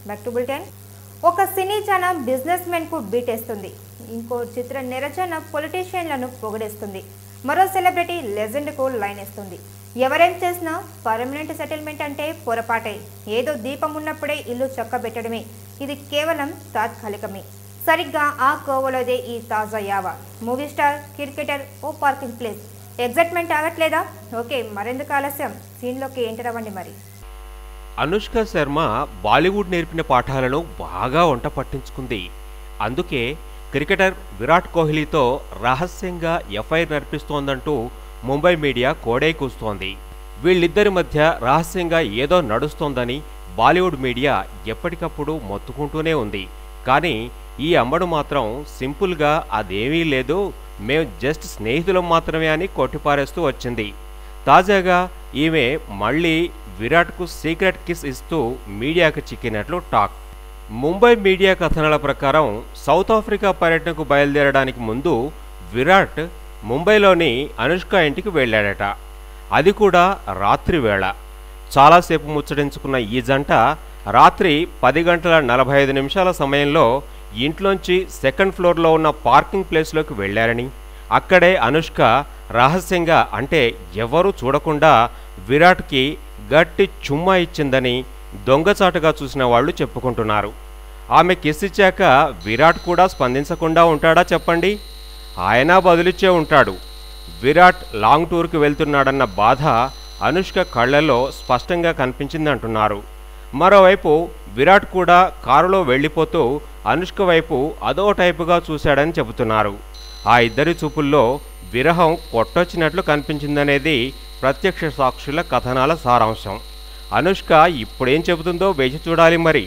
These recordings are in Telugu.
బ్యాక్ టు బులెటిన్ ఒక సినీ జన బిజినెస్ మెన్ కు బీటేస్తుంది ఇంకో చిత్ర నిరజన పొలిటీషియన్లను పొగిడేస్తుంది మరో సెలబ్రిటీ లెజెండ్ కు లైన్ ఇస్తుంది ఎవరేం చేసినా పర్మనెంట్ సెటిల్మెంట్ అంటే పొరపాటే ఏదో దీపం ఉన్నప్పుడే ఇల్లు చక్కబెట్టడమే ఇది కేవలం తాత్కాలికమే సరిగ్గా ఆ కోవలోదే ఈ తాజా యావ మూవీ స్టార్ క్రికెటర్ ఓ పార్కింగ్ ప్లేస్ ఎగ్జైట్మెంట్ ఆగట్లేదా ఓకే మరెందుకు ఆలస్యం సీన్లోకి ఎంటర్ అవ్వండి మరి అనుష్క శర్మ బాలీవుడ్ నేర్పిన పాఠాలను బాగా వంట పట్టించుకుంది అందుకే క్రికెటర్ విరాట్ కోహ్లీతో రహస్యంగా ఎఫ్ఐఆర్ నడిపిస్తోందంటూ ముంబై మీడియా కోడై కూస్తోంది వీళ్ళిద్దరి మధ్య రహస్యంగా ఏదో నడుస్తోందని బాలీవుడ్ మీడియా ఎప్పటికప్పుడు మొత్తుకుంటూనే ఉంది కానీ ఈ అమ్మడు మాత్రం సింపుల్గా అదేమీ లేదు మేం జస్ట్ స్నేహితులం మాత్రమే అని కొట్టిపారేస్తూ వచ్చింది తాజాగా ఈమె మళ్ళీ విరాట్కు సీక్రెట్ కిస్ ఇస్తూ మీడియాకు చిక్కినట్లు టాక్ ముంబై మీడియా కథనాల ప్రకారం సౌత్ ఆఫ్రికా పర్యటనకు బయలుదేరడానికి ముందు విరాట్ ముంబైలోని అనుష్క ఇంటికి వెళ్ళాడట అది కూడా రాత్రి వేళ చాలాసేపు ముచ్చటించుకున్న ఈ జంట రాత్రి పది గంటల నలభై ఐదు నిమిషాల సమయంలో ఇంట్లోంచి సెకండ్ ఫ్లోర్లో ఉన్న పార్కింగ్ ప్లేస్లోకి వెళ్ళారని అక్కడే అనుష్క రహస్యంగా అంటే ఎవరూ చూడకుండా విరాట్కి గట్టి చుమ్మా ఇచ్చిందని దొంగచాటుగా చూసిన వాళ్ళు చెప్పుకుంటున్నారు ఆమె కిస్ ఇచ్చాక విరాట్ కూడా స్పందించకుండా ఉంటాడా చెప్పండి ఆయన బదులిచ్చే ఉంటాడు విరాట్ లాంగ్ టూర్కి వెళ్తున్నాడన్న బాధ అనుష్క కళ్ళల్లో స్పష్టంగా కనిపించిందంటున్నారు మరోవైపు విరాట్ కూడా కారులో వెళ్ళిపోతూ అనుష్క వైపు అదో టైపుగా చూశాడని చెబుతున్నారు ఆ ఇద్దరి చూపుల్లో విరహం కొట్టొచ్చినట్లు కనిపించిందనేది ప్రత్యక్ష సాక్షుల కథనాల సారాంశం అనుష్క ఇప్పుడేం చెబుతుందో వేచి చూడాలి మరి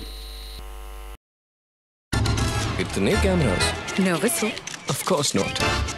इतने कैमरास नर्वस हो ऑफ कोर्स नॉट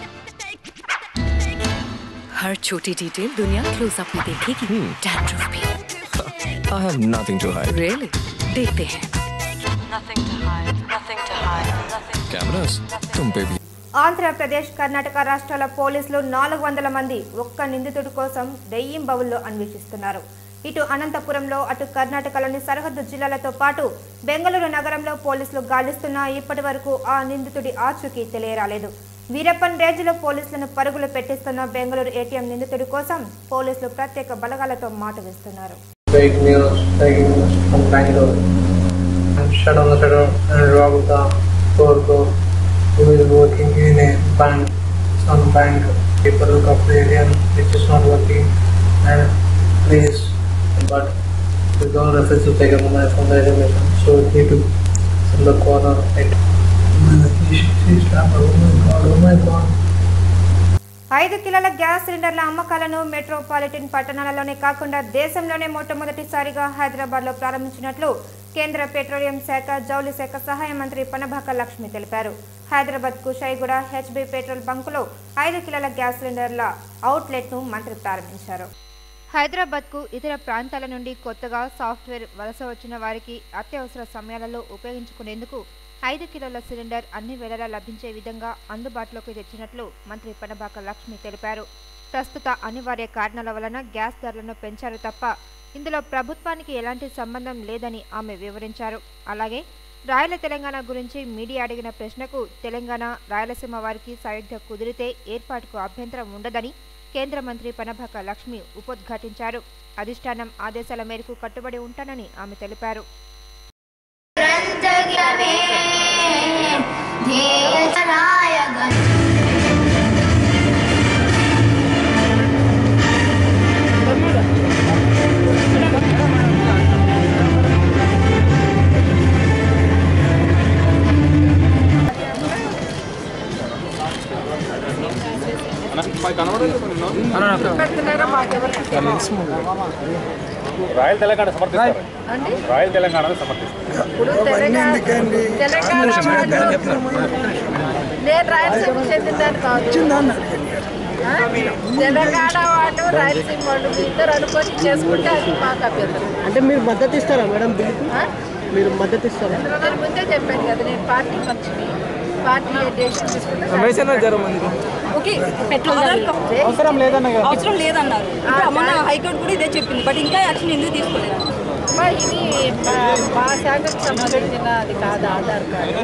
हर छोटी डिटेल दुनिया क्लोजअप में देखेगी डैंड्रफ भी I have nothing to hide really देखते हैं Nothing to hide, nothing to hide, nothing. Cameras तुम पे भी ఆంధ్రప్రదేశ్ కర్ణాటక రాష్ట్రాల పోలీసులు నాలుగు వందల మంది ఒక్క నిందితుడి కోసం దెయ్యింబవుల్లో అన్వేషిస్తున్నారు ఇటు అనంతపురంలో అటు కర్ణాటకలోని సరిహద్దు జిల్లాలతో పాటు బెంగళూరు నగరంలో పోలీసులు గాలిస్తున్నా ఇప్పటి వరకు ఆ నిందితుడి ఆచూకీ తెలియరాలేదు వీరప్పన్ రేంజ్లో పోలీసులను పరుగులు పెట్టిస్తున్న బెంగళూరు ఏటీఎం నిందితుడి కోసం పోలీసులు ప్రత్యేక బలగాలతో మాట వేస్తున్నారు fake news, fake news from Bangalore. And shut on the shutter and robbed the poor girl who is working in a bank, some bank. People look up the alien which is not working and please, but we don't refuse to take a money from the information. So he took from the corner and she, she slapped her. Oh my god, oh my god. ఐదు కిలోల గ్యాస్ సిలిండర్ల అమ్మకాలను మెట్రోపాలిటన్ పట్టణాలలోనే కాకుండా దేశంలోనే మొట్టమొదటిసారిగా హైదరాబాద్లో ప్రారంభించినట్లు కేంద్ర పెట్రోలియం శాఖ జౌళి శాఖ సహాయ మంత్రి పనభాక లక్ష్మి తెలిపారు హైదరాబాద్ కుషాయిగూడ హెచ్బి పెట్రోల్ బంకులో ఐదు కిలోల గ్యాస్ సిలిండర్ల అవుట్లెట్ను మంత్రి ప్రారంభించారు హైదరాబాద్కు ఇతర ప్రాంతాల నుండి కొత్తగా సాఫ్ట్వేర్ వలస వచ్చిన వారికి అత్యవసర సమయాలలో ఉపయోగించుకునేందుకు ఐదు కిలోల సిలిండర్ అన్ని వేళలా లభించే విధంగా అందుబాటులోకి తెచ్చినట్లు మంత్రి పనబాక లక్ష్మి తెలిపారు ప్రస్తుత అనివార్య కారణాల వలన గ్యాస్ ధరలను పెంచారు తప్ప ఇందులో ప్రభుత్వానికి ఎలాంటి సంబంధం లేదని ఆమె వివరించారు అలాగే రాయల తెలంగాణ గురించి మీడియా అడిగిన ప్రశ్నకు తెలంగాణ రాయలసీమ వారికి సయోధ్య కుదిరితే ఏర్పాటుకు అభ్యంతరం ఉండదని కేంద్ర మంత్రి పనభాక లక్ష్మి ఉపోద్ఘాటించారు అధిష్టానం ఆదేశాల మేరకు కట్టుబడి ఉంటానని ఆమె తెలిపారు రాయల్ తెలంగాణ సమర్థిస్తారు రాయల్ తెలంగాణ సమర్థిస్తారు ఇప్పుడు తెలంగాణ తెలంగాణ వాళ్ళు నేను రాయలసీమ చెందిందని కాదు ఆ? తెలంగాణ వాళ్ళు రాయలసీమ వాళ్ళు మీ ఇద్దరు అనుకొని చేసుకుంటే అది మాకు అభ్యంతరం అంటే మీరు మద్దతు ఇస్తారా మేడం బిల్లుకి ఆ? మీరు మద్దతు ఇస్తారా నేను ముందే చెప్పాను కదా నేను పార్టీ మనిషిని పార్టీ డెసిషన్ తీసుకుంటే ఓకే పెట్రోల్ ధరలు అవసరం లేదన్న కదా అవసరం లేదన్నారు ఇప్పుడు మొన్న హైకోర్టు కూడా ఇదే చెప్పింది బట్ ఇంకా యాక్షన్ ఎందుకు తీసుకోలేదు అమ్మా ఇది మా- మా శాఖకు సంబంధించిన అది కాదు ఆధార్ కార్డు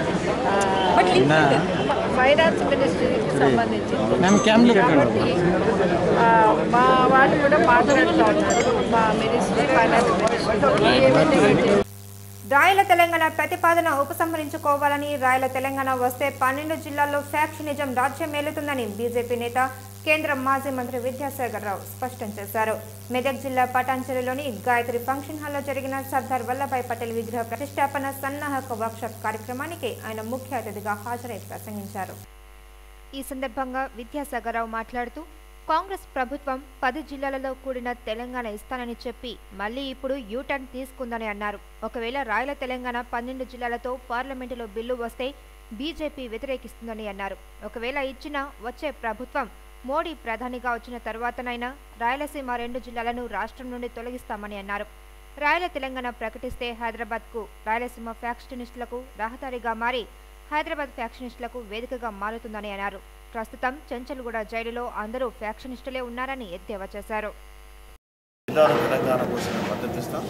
ఆ, ఫైనాన్స్ మినిస్ట్రీకి సంబంధించింది కాబట్టి ఆ, మా వాళ్ళు కూడా మాట్లాడుతూ ఉన్నారు మా మినిస్ట్రీ ఫైనాన్స్ మినిస్ట్రీ ఏమైనా రాయల తెలంగాణ ప్రతిపాదన ఉపసంహరించుకోవాలని రాయల తెలంగాణ వస్తే పన్నెండు జిల్లాల్లో ఫ్యాక్షనిజం రాజ్యం మేలుతుందని బీజేపీ నేత కేంద్ర మాజీ మంత్రి విద్యాసాగర్ రావు స్పష్టం చేశారు మెదక్ జిల్లా పటాన్చెరులోని గాయత్రి ఫంక్షన్ హాల్లో జరిగిన సర్దార్ వల్లభాయ్ పటేల్ విగ్రహ ప్రతిష్టాపన సన్నాహక వర్క్షాప్ కార్యక్రమానికి ఆయన ముఖ్య అతిథిగా హాజరై ప్రసంగించారు ఈ సందర్భంగా విద్యాసాగర్ రావు మాట్లాడుతూ కాంగ్రెస్ ప్రభుత్వం పది జిల్లాలలో కూడిన తెలంగాణ ఇస్తానని చెప్పి మళ్ళీ ఇప్పుడు యూటర్న్ తీసుకుందని అన్నారు ఒకవేళ రాయల తెలంగాణ పన్నెండు జిల్లాలతో పార్లమెంటులో బిల్లు వస్తే బీజేపీ వ్యతిరేకిస్తుందని అన్నారు ఒకవేళ ఇచ్చిన వచ్చే ప్రభుత్వం మోడీ ప్రధానిగా వచ్చిన తర్వాతనైనా రాయలసీమ రెండు జిల్లాలను రాష్ట్రం నుండి తొలగిస్తామని అన్నారు రాయల తెలంగాణ ప్రకటిస్తే హైదరాబాద్కు రాయలసీమ ఫ్యాక్షనిస్టులకు రహదారిగా మారి హైదరాబాద్ ఫ్యాక్షనిస్టులకు వేదికగా మారుతుందని అన్నారు ప్రస్తుతం చెంచల్గూడ జైలులో అందరూ ఫ్యాక్షనిస్టులే ఉన్నారని ఎద్దేవా చేశారు విధాన తెలంగాణ కోసం మద్దతు ఇస్తాం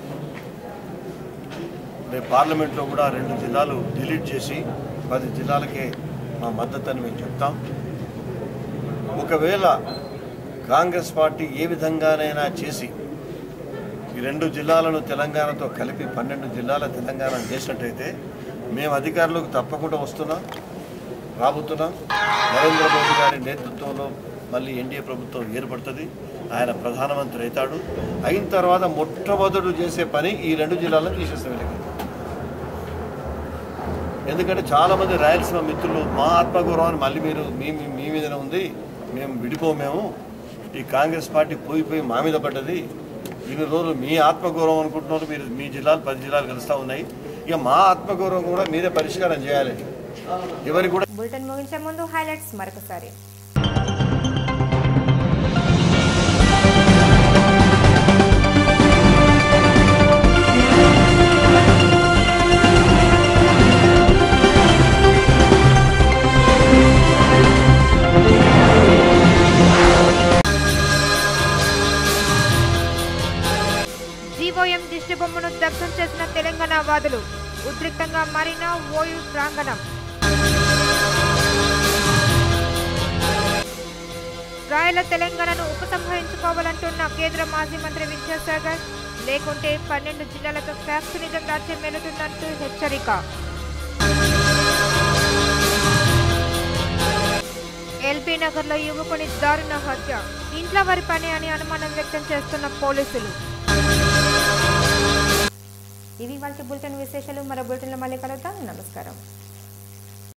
రేపు పార్లమెంట్లో కూడా రెండు జిల్లాలు డిలీట్ చేసి పది జిల్లాలకే మా మద్దతు అని మేము చెప్తాం ఒకవేళ కాంగ్రెస్ పార్టీ ఏ విధంగానైనా చేసి ఈ రెండు జిల్లాలను తెలంగాణతో కలిపి పన్నెండు జిల్లాల తెలంగాణ చేసినట్టయితే మేము అధికారులకు తప్పకుండా వస్తున్నాం రాబోతున్నాం నరేంద్ర మోదీ గారి నేతృత్వంలో మళ్ళీ ఎన్డీఏ ప్రభుత్వం ఏర్పడుతుంది ఆయన ప్రధానమంత్రి అవుతాడు అయిన తర్వాత మొట్టమొదటి చేసే పని ఈ రెండు జిల్లాలను తీసేస్తాం వీళ్ళకి ఎందుకంటే చాలామంది రాయలసీమ మిత్రులు మా ఆత్మగౌరవాన్ని మళ్ళీ మీరు మీ మీ- మీ మీదనే ఉంది మేము విడిపో మేము ఈ కాంగ్రెస్ పార్టీ పోయి పోయి మా మీద పడ్డది ఇన్ని రోజులు మీ ఆత్మగౌరవం అనుకుంటున్నారు మీరు మీ జిల్లాలు పది జిల్లాలు కలుస్తూ ఉన్నాయి ఇక మా ఆత్మగౌరవం కూడా మీరే పరిష్కారం చేయాలి ఎవరికి కూడా బులెటిన్ ముగించే ముందు హైలైట్స్ మరొకసారి జీవోఎం దిష్టిబొమ్మను దగ్ధం చేసిన తెలంగాణ వాదులు ఉద్రిక్తంగా మారిన ఓయూ ప్రాంగణం రాయల తెలంగాణను ఉపసంహరించుకోవాలంటున్న కేంద్ర మాజీ మంత్రి విద్యాసాగర్ లేకుంటే పన్నెండు జిల్లాలతో ఫ్యాక్సినిజం రాజ్యం వెళుతుందంటూ హెచ్చరిక ఎల్బీ నగర్లో యువకుని దారుణ హత్య ఇంట్లో వారి పని అని అనుమానం వ్యక్తం చేస్తున్న పోలీసులు ఇవి వాళ్ళ బులెటిన్ విశేషాలు మరో బులెటిన్లో మళ్ళీ కలుద్దాం నమస్కారం